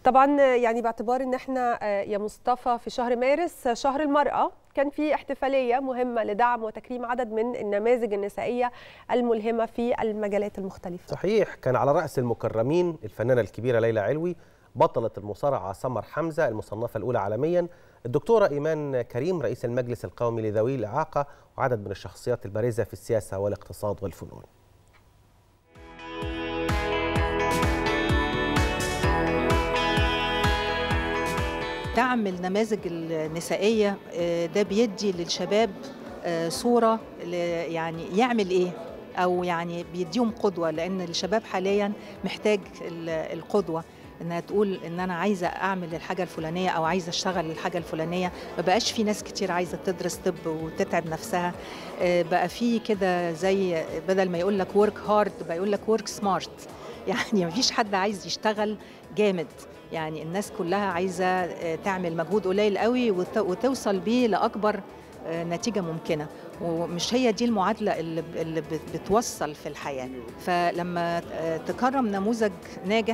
طبعا يعني باعتبار ان احنا يا مصطفى في شهر مارس شهر المراه كان في احتفاليه مهمه لدعم وتكريم عدد من النماذج النسائيه الملهمه في المجالات المختلفه صحيح كان على راس المكرمين الفنانه الكبيره ليلى علوي بطله المصارعه سمر حمزه المصنفه الاولى عالميا الدكتوره ايمان كريم رئيس المجلس القومي لذوي الاعاقه وعدد من الشخصيات البارزه في السياسه والاقتصاد والفنون دعم النماذج النسائية ده بيدي للشباب صورة يعني يعمل إيه أو يعني بيديهم قدوة لأن الشباب حاليا محتاج القدوة انها تقول ان انا عايزه اعمل الحاجه الفلانيه او عايزه اشتغل الحاجه الفلانيه ما بقاش في ناس كتير عايزه تدرس طب وتتعب نفسها بقى في كده زي بدل ما يقول لك ورك هارد بقى يقول لك ورك سمارت يعني ما فيش حد عايز يشتغل جامد يعني الناس كلها عايزه تعمل مجهود قليل قوي وتوصل بيه لاكبر نتيجه ممكنه ومش هي دي المعادله اللي اللي بتوصل في الحياه فلما تكرم نموذج ناجح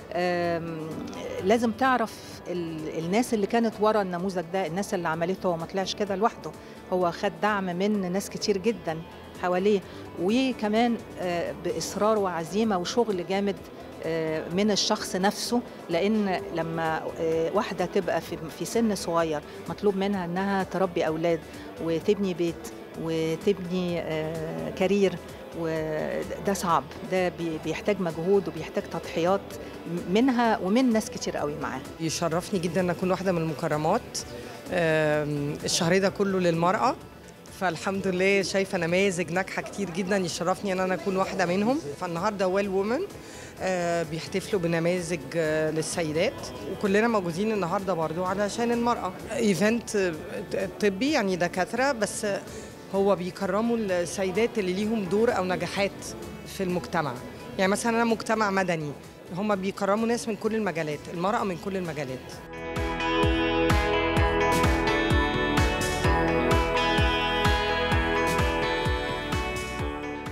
لازم تعرف الناس اللي كانت ورا النموذج ده الناس اللي عملته هو ما طلعش كده لوحده هو خد دعم من ناس كتير جدا حواليه وكمان باصرار وعزيمه وشغل جامد من الشخص نفسه لان لما واحده تبقى في سن صغير مطلوب منها انها تربي اولاد وتبني بيت وتبني كارير وده صعب ده بيحتاج مجهود وبيحتاج تضحيات منها ومن ناس كتير قوي معاه يشرفني جدا ان اكون واحده من المكرمات الشهر ده كله للمراه فالحمد لله شايفه نماذج ناجحه كتير جدا يشرفني ان انا اكون واحده منهم فالنهارده ويل وومن بيحتفلوا بنماذج للسيدات وكلنا موجودين النهارده برضو علشان المراه ايفنت طبي يعني دكاتره بس هو بيكرموا السيدات اللي ليهم دور او نجاحات في المجتمع يعني مثلا انا مجتمع مدني هم بيكرموا ناس من كل المجالات المراه من كل المجالات